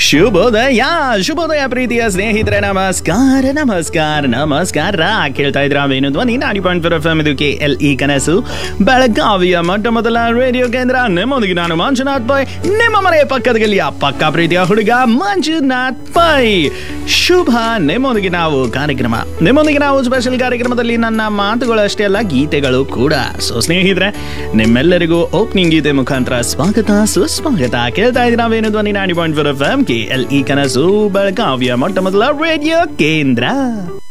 ಶುಭೋದಯ ಶುಭೋದಯ ಪ್ರೀತಿಯ ಸ್ನೇಹಿತರೆ ನಮಸ್ಕಾರ ನಮಸ್ಕಾರ ನಮಸ್ಕಾರ ಕೇಳ್ತಾ ಇದ್ರ Venu Dhwani ninety point four F ಇದು ಕೆ ಎಲ್ ಇ ಕನಸು ಬೆಳಗಾವಿಯ ಮೊಟ್ಟ ಮೊದಲ ರೇಡಿಯೋ ಕೇಂದ್ರ ನಿಮ್ಮೊಂದಿಗೆ ನಾನು ಮಂಜುನಾಥ್ ಪೈ ನಿಮ್ಮ ಮನೆಯ ಪಕ್ಕದ ಗಲ್ಲಿಯ ಪಕ್ಕ ಪ್ರೀತಿಯ ಹುಡುಗ ಮಂಜುನಾಥ್ ಪೈ ಶುಭ ನಿಮ್ಮೊಂದಿಗೆ ನಾವು ಕಾರ್ಯಕ್ರಮ ನಿಮ್ಮೊಂದಿಗೆ ನಾವು ಸ್ಪೆಷಲ್ ಕಾರ್ಯಕ್ರಮದಲ್ಲಿ ನನ್ನ ಮಾತುಗಳು ಅಷ್ಟೇ ಅಲ್ಲ ಗೀತೆಗಳು ಕೂಡ ಸೊ ಸ್ನೇಹಿತರೆ ನಿಮ್ಮೆಲ್ಲರಿಗೂ ಓಪನಿಂಗ್ ಗೀತೆ ಮುಖಾಂತರ ಸ್ವಾಗತ ಸುಸ್ವಾಗತ ಕೇಳ್ತಾ ಇದ್ದೀರಾ ನಾವೇನು Dhwani ninety point four F M K L E ಕನಸು ಬೆಳಗಾವಿಯ ಮೊಟ್ಟ ಮೊದಲ ರೇಡಿಯೋ ಕೇಂದ್ರ